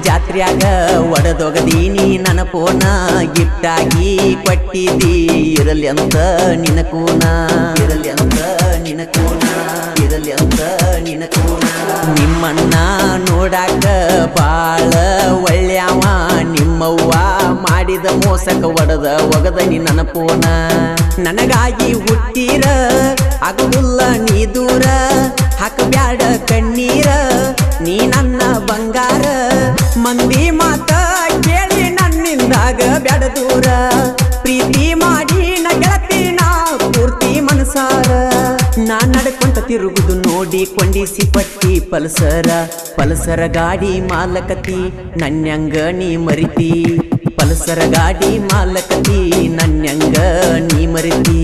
ಜಾತ್ರ್ಯಾಗ ಒಡದೊಗದೀನಿ ನನ್ನ ಫೋನ ಗಿಫ್ಟ್ ಆಗಿ ಕೊಟ್ಟಿದ್ದಿ ಇರಲಿ ಅಂತ ನಿನ ಕೂನ ಇರಲಿ ಅಂತ ನಿನ ಕೂನ ಇರಲಿ ಅಂತ ನಿನ ಕೂನ ನಿಮ್ಮನ್ನ ನೋಡಾಕ ಬಾಳ ಒಳ್ಳೆಯವ ನಿಮ್ಮವ್ವ ಮಾಡಿದ ಮೋಸಕ ಒಡದ ಒಗದ ನೀ ನನ್ನ ಫೋನ ನನಗಾಗಿ ಹುಟ್ಟಿರ ಆಗುದಿಲ್ಲ ನೀ ದೂರ ಹಾಕಬ್ಯಾಡ ಕಣ್ಣೀರ ನೀ ನನ್ನ ಬಂಗಾರ ಮಂದಿ ಮಾತ ಕೇಳಿ ನನ್ನಿಂದಾಗ ಬ್ಯಾಡ ದೂರ ಪ್ರೀತಿ ಮಾಡಿ ನ ಗೆಳತಿ ನಾ ಪೂರ್ತಿ ಮನಸಾರ ನಾ ನಡ್ಕೊಂತ ತಿರುಗುದು ನೋಡಿ ಕೊಂಡಿಸಿ ಪಟ್ಟಿ ಪಲ್ಸರ ಪಲ್ಸರ ಗಾಡಿ ಮಾಲಕತಿ ನನ್ಯಂಗ ನೀ ಮರಿತಿ ಪಲ್ಸರ ಗಾಡಿ ಮಾಲಕತಿ ನನ್ಯಂಗ ನೀ ಮರಿತಿ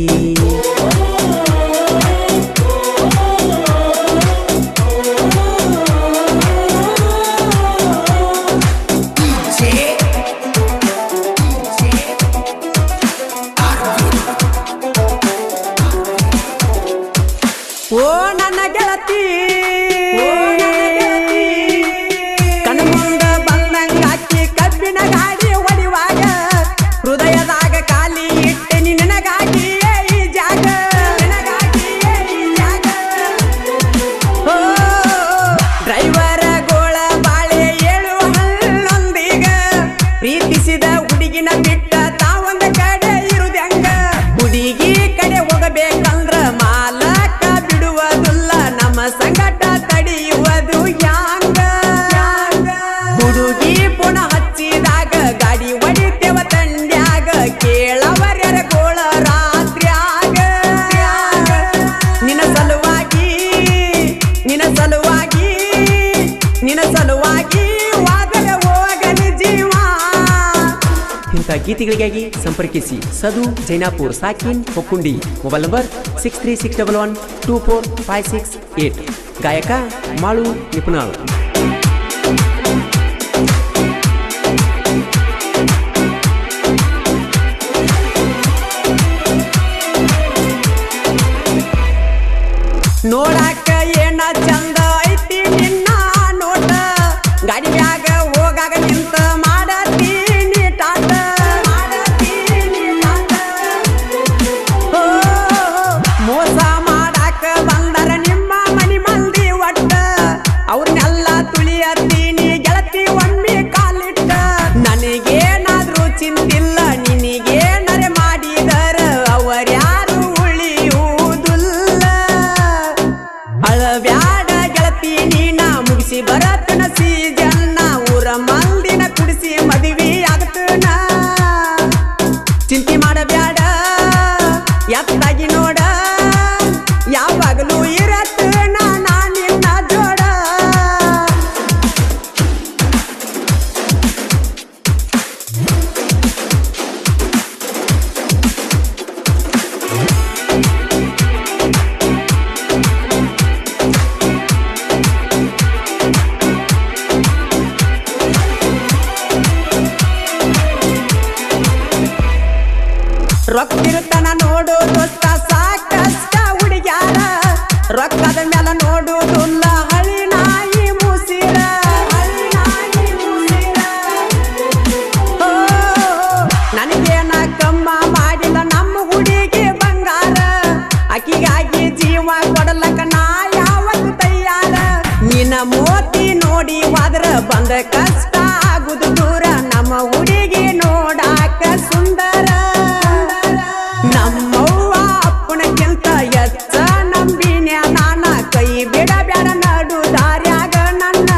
ಓ ನನ್ನ ಗೆಳತಿ ಕಣ್ಮುಂದ ಬಂದಂಗ ಹಾಕಿ ಕಬ್ಬಿನ ಗಾಡಿ ಹೊಡಿವಾಗ ಹೃದಯದಾಗ ಖಾಲಿ ಇಟ್ಟೆ ನಿನಗಾಗಿ ಈ ಜಾಗ ನಿನಗಾಗಿ ಈ ಜಾಗ ಓ ಡ್ರೈವರ ಗೋಳ ಬಾಳೆ ಏಳು ಹಲ್ಲೊಂದೀಗ ಪ್ರೀತಿಸಿದ ಹುಡುಗಿನ ಬಿಟ್ಟ ತಾವೊಂದ ಕಡೆ ಇರುದಂಗ ಹುಡುಗಿ ಕಡೆ ಹೋಗಬೇಕಂದ್ರ ಮಾಲಕ ಬಿಡುವುದಿಲ್ಲ ನಮ್ಮ ಸಂಗಟ ತಡೆಯುವುದು ಯಾಂಗ ಹುಡುಗಿ ಪುನಃ ಹಚ್ಚಿದಾಗ ಗಾಡಿ ಹೊಡಿತೇವ ತಂಡ್ಯಾಗ ಕೇಳವರ್ಯರ ಗೋಳ ರಾತ್ರ್ಯಾಗ ನಿನ್ನ ಸಲುವಾಗಿ ನಿನ್ನ ಸಲುವಾಗಿ ನಿನ್ನ ಸಲುವಾಗಿ ವಾದರ ಹೋಗಲಿ ಜೀವ ಇಂಥ ಗೀತೆಗಳಿಗಾಗಿ ಸಂಪರ್ಕಿಸಿ ಸದು ಜೈನಾಪುರ್ ಸಾಕಿನ್ Hokkundi mobile number six three six double one two four five six eight ಗಾಯಕ ಮಾಳು ನಿಪುಣಾಳ್ ನೋಡಾಕ ಏನ ಚಂದ ಐತಿ ನಿನ್ನ ನೋಟ ಗಾಡಿ ಮ್ಯಾಗ ಹೋಗಾಗ ನಿಂತ ಮಾಡತೀನಿ ಟಾಟ ಮಾಡತೀನಿ ಟಾಟ. ಓ, ಮೋಸ ಮಾಡಾಕ ಬಂದರ ನಿಮ್ಮ ಮನಿ ಮಂದಿ ಒಟ್ಟ ಅವ್ರನ್ನೆಲ್ಲ ತುಳಿಯತ್ತೀನಿ ಗೆಳತಿ ಒಮ್ಮೆ ಕಾಲಿಟ್ಟ ನನಗೇನಾದ್ರೂ ಚಿಂತಿಲ್ಲ ನಿನಗೇನರೆ ಮಾಡಿದರ ಅವರ್ಯಾರು ಉಳಿಯುವುದಿಲ್ಲ ಅಳಬ್ಯಾಡ ಗೆಳತಿ ನೀನ ಮುಗಿಸಿ ಬರತನ ಸೀಜನ್ನ ಊರ ಮಂದಿನ ಕುಡಿಸಿ ಮದುವೆ ಆಗತನ ಚಿಂತೆ ಮಾಡಬ್ಯಾಡ ಎತ್ತಾಗಿ ನೋಡ ಯಾವಾಗಲೂ ಇರತ್ತನ ನಾ ನಿನ್ನ ಜೋಡ ರೊಕ್ಕಿರುತ್ತನ ನೋಡು ದೋಸ್ತ ಸಾಕಷ್ಟ ಹುಡುಗ್ಯಾರ ರೊಕ್ಕದ ಮೇಲೆ ನೋಡುವುದಿಲ್ಲ ಹಳಿ ನಾಯಿ ಮುಸಿರ ಹಳಿ ನಾಯಿ ಮುಸಿರ ಓ, ನನಗೇನ ಕಮ್ಮ ಮಾಡಿಲ್ಲ ನಮ್ಮ ಹುಡುಗಿ ಬಂಗಾರ ಅಕ್ಕಿಗಾಗಿ ಜೀವ ಕೊಡಲಕ್ಕ ನಾ ಯಾವತ್ತು ತಯ್ಯಾರ ನಿನ್ನ ಮೋತಿ ನೋಡಿ ಹೋದ್ರ ಬಂದ ಕಷ್ಟ ಆಗುದು ದೂರ ನಮ್ಮ ಹುಡುಗಿ ನೋಡಾಕ ಸುಂದರ ನಮ್ಮವ್ವ ಅಪ್ಪನಕ್ಕಿಂತ ಎಚ್ಚ ನಂಬಿನ್ಯ ನಾನ ಕೈ ಬಿಡ ಬ್ಯಾಡ ನಡು ದಾರ್ಯಾಗ ನನ್ನ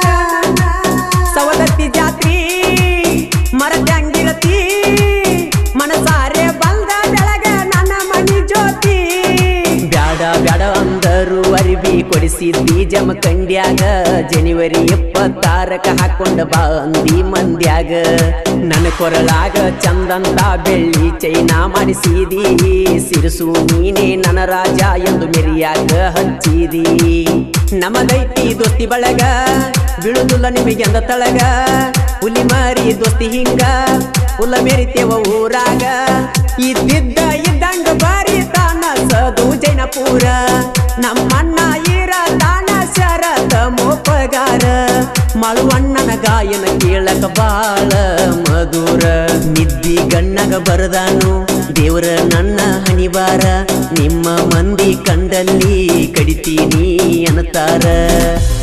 ಸವದತ್ತಿ ಜಾತ್ರಿ ಮರದಂಗಿರತಿ ಮನಸಾರೆ ಬಂದ ಬೆಳಗ ನನ್ನ ಮನಿ ಜ್ಯೋತಿ ಬ್ಯಾಡ ಬ್ಯಾಡ ಅಂದರು ಅರಿವಿ ಕೊಡಿಸಿದ್ದಿ ಜಮಖಂಡ್ಯಾಗ ಜನವರಿ ಇಪ್ಪತ್ತಾರಕ ಹಾಕೊಂಡ ಬಾ ಅಂದಿ ಮಂದ್ಯಾಗ ನನ್ನ ಕೊರಳಾಗ ಚಂದಂತ ಬೆಳ್ಳಿ ಚೈನಾ ಮಾಡಿಸಿದಿ ಸಿರಿಸು ನೀನೇ ನನ್ನ ರಾಜ ಎಂದು ಮೆರಿಯಾಗ ಹಚ್ಚಿದಿ ನಮದೈತಿ ದೋಸ್ತಿ ಬಳಗ ಬೀಳುದಿಲ್ಲ ನಿಮಗೆಂದ ತಳಗ ಹುಲಿ ಮಾರಿ ದೋಸ್ತಿ ಹಿಂಗ ಹುಲ್ಲ ಮೆರಿತೇವ ಊರಾಗ ಇದ್ದಿದ್ದ ಇದ್ದಂಗ ಬಾರಿ ತಾನ ಸದು ಜೈನಪುರ ನಮ್ಮಣ್ಣ ಇರ ತಾನ ಶರತ ಮೋಪಗಾರ ಮಳುವಣ್ಣನ ಗಾ ಗಾಯನ ಕೇಳಕ ಬಾಳ ಮಧುರ ನಿದ್ದಿ ಗಣ್ಣಗ ಬರದಾನು ದೇವ್ರ ನನ್ನ ಹಣಿವಾರ ನಿಮ್ಮ ಮಂದಿ ಕಂಡಲ್ಲಿ ಕಡಿತೀನಿ ಅನ್ನತಾರ